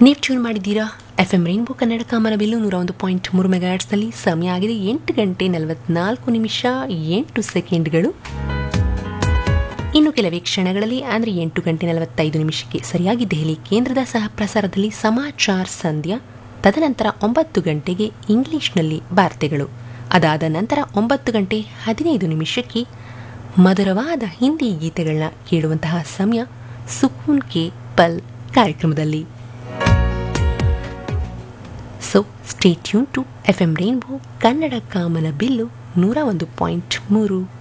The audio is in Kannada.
ನೀವು ಟ್ಯೂನ್ ಮಾಡಿದ್ದೀರಾ ಎಫ್ ಎಂ ರೈನ್ಬೋ ಕನ್ನಡ ಕಾಮನಬಿಲ್ಲು ನೂರ ಒಂದು ಪಾಯಿಂಟ್ ಮೂರು ಮೆಗಾಟ್ಸ್ನಲ್ಲಿ ಸಮಯ ಆಗಿದೆ ಎಂಟು ಗಂಟೆ ನಲವತ್ನಾಲ್ಕು ನಿಮಿಷ ಎಂಟು ಸೆಕೆಂಡ್ಗಳು ಇನ್ನು ಕೆಲವೇ ಕ್ಷಣಗಳಲ್ಲಿ ಅಂದರೆ ಎಂಟು ಗಂಟೆ ನಲವತ್ತೈದು ನಿಮಿಷಕ್ಕೆ ಸರಿಯಾಗಿ ದೆಹಲಿ ಕೇಂದ್ರದ ಸಹ ಪ್ರಸಾರದಲ್ಲಿ ಸಮಾಚಾರ ಸಂಧ್ಯಾ ತದನಂತರ ಒಂಬತ್ತು ಗಂಟೆಗೆ ಇಂಗ್ಲಿಷ್ನಲ್ಲಿ ವಾರ್ತೆಗಳು ಅದಾದ ನಂತರ ಒಂಬತ್ತು ಗಂಟೆ ಹದಿನೈದು ನಿಮಿಷಕ್ಕೆ ಮಧುರವಾದ ಹಿಂದಿ ಗೀತೆಗಳನ್ನ ಕೇಳುವಂತಹ ಸಮಯ ಸುಕೂನ್ ಕೆ ಪಲ್ ಕಾರ್ಯಕ್ರಮದಲ್ಲಿ so stay tune to F M rainbow Kannada ಕಾಮನ ಬಿಲ್ಲು ನೂರ ಒಂದು ಪಾಯಿಂಟ್ ಮೂರು